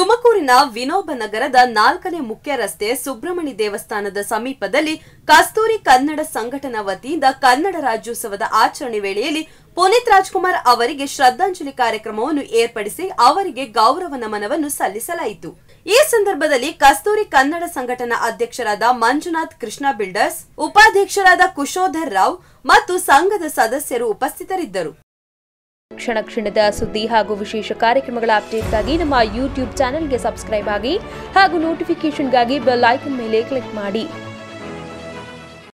ತುಮಕೂರಿನ ವಿನೋಬ ನಗರದ ನಾಲ್ಕನೇ ಮುಖ್ಯ ರಸ್ತೆ ಸುಬ್ರಹ್ಮಣ್ಯ ದೇವಸ್ಥಾನದ ಸಮೀಪದಲ್ಲಿ ಕಸ್ತೂರಿ ಕನ್ನಡ ಸಂಘಟನಾ ವತಿಯಿಂದ ಕನ್ನಡ ರಾಜ್ಯೋತ್ಸವದ ಆಚರಣೆ ವೇಳೆಯಲ್ಲಿ ಪುನೀತ್ ರಾಜ್ಕುಮಾರ್ ಅವರಿಗೆ ಶ್ರದ್ಧಾಂಜಲಿ ಕಾರ್ಯಕ್ರಮವನ್ನು ಏರ್ಪಡಿಸಿ ಅವರಿಗೆ ಗೌರವ ನಮನವನ್ನು ಸಲ್ಲಿಸಲಾಯಿತು ಈ ಸಂದರ್ಭದಲ್ಲಿ ಕಸ್ತೂರಿ ಕನ್ನಡ ಸಂಘಟನಾ ಅಧ್ಯಕ್ಷರಾದ ಮಂಜುನಾಥ್ ಕೃಷ್ಣ ಬಿಲ್ಡರ್ಸ್ ಉಪಾಧ್ಯಕ್ಷರಾದ ಕುಶೋಧರ್ ರಾವ್ ಮತ್ತು ಸಂಘದ ಸದಸ್ಯರು ಉಪಸ್ಥಿತರಿದ್ದರು ಕ್ಷಣ ಕ್ಷಣದ ಸುದ್ದಿ ಹಾಗೂ ವಿಶೇಷ ಕಾರ್ಯಕ್ರಮಗಳ ಅಪ್ಡೇಟ್ಗಾಗಿ ನಮ್ಮ ಯೂಟ್ಯೂಬ್ ಚಾನೆಲ್ಗೆ ಸಬ್ಸ್ಕ್ರೈಬ್ ಆಗಿ ಹಾಗೂ ನೋಟಿಫಿಕೇಷನ್ಗಾಗಿ ಬೆಲ್ ಐಕನ್ ಮೇಲೆ ಕ್ಲಿಕ್ ಮಾಡಿ